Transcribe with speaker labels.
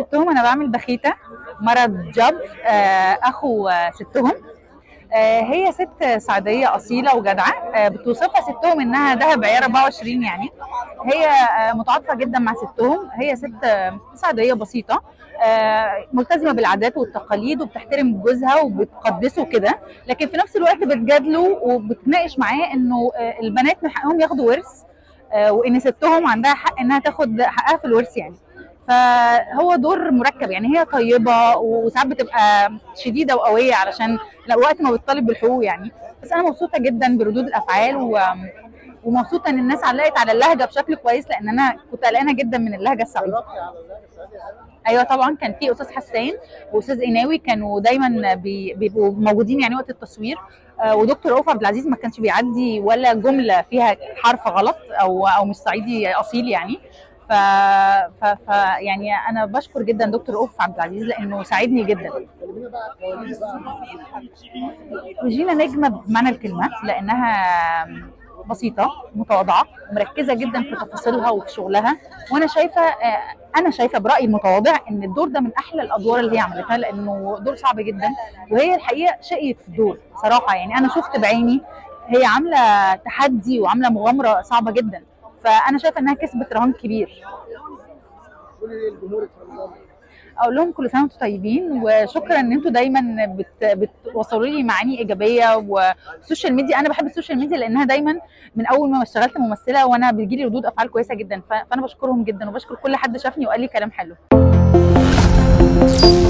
Speaker 1: ستهم انا بعمل بخيته مرض جب آه، اخو آه، ستهم آه، هي ست صعيديه اصيله وجدعه آه، بتوصفها ستهم انها دهب عيار 24 يعني هي آه، متعاطفه جدا مع ستهم هي ست آه، صعيديه بسيطه آه، ملتزمه بالعادات والتقاليد وبتحترم جوزها وبتقدسه كده لكن في نفس الوقت بتجادله وبتناقش معاه انه آه، البنات من حقهم ياخدوا ورث آه، وان ستهم عندها حق انها تاخد حقها في الورث يعني فهو دور مركب يعني هي طيبه وساعات بتبقى شديده وقويه علشان لا وقت ما بتطالب بالحقوق يعني بس انا مبسوطه جدا بردود الافعال و... ومبسوطه ان الناس علقت على اللهجه بشكل كويس لان انا كنت قلقانه جدا من اللهجه الصعيديه ايوه طبعا كان في استاذ حسان واستاذ قناوي كانوا دايما بي- بيبقوا موجودين يعني وقت التصوير آه، ودكتور رؤوف عبد العزيز ما كانش بيعدي ولا جمله فيها حرف غلط او او مش صعيدي اصيل يعني ف... ف... ف يعني انا بشكر جدا دكتور رؤوف عبد العزيز لانه ساعدني جدا روجينا نجمه بمعنى الكلمه لانها بسيطه متواضعه مركزه جدا في تفاصيلها وفي شغلها وانا شايفه آه، انا شايفه برايي المتواضع ان الدور ده من احلى الادوار اللي هي عملتها لانه دور صعب جدا وهي الحقيقه شقيت في الدور صراحه يعني انا شفت بعيني هي عامله تحدي وعامله مغامره صعبه جدا فانا شايفه انها كسبت رهان كبير اقول لهم كل سنه وانتم طيبين وشكرا ان انتم دايما بت... بتوصلوا لي معاني ايجابيه والسوشيال ميديا انا بحب السوشيال ميديا لانها دايما من اول ما اشتغلت ممثله وانا بيجي لي ردود افعال كويسه جدا ف... فانا بشكرهم جدا وبشكر كل حد شافني وقال لي كلام حلو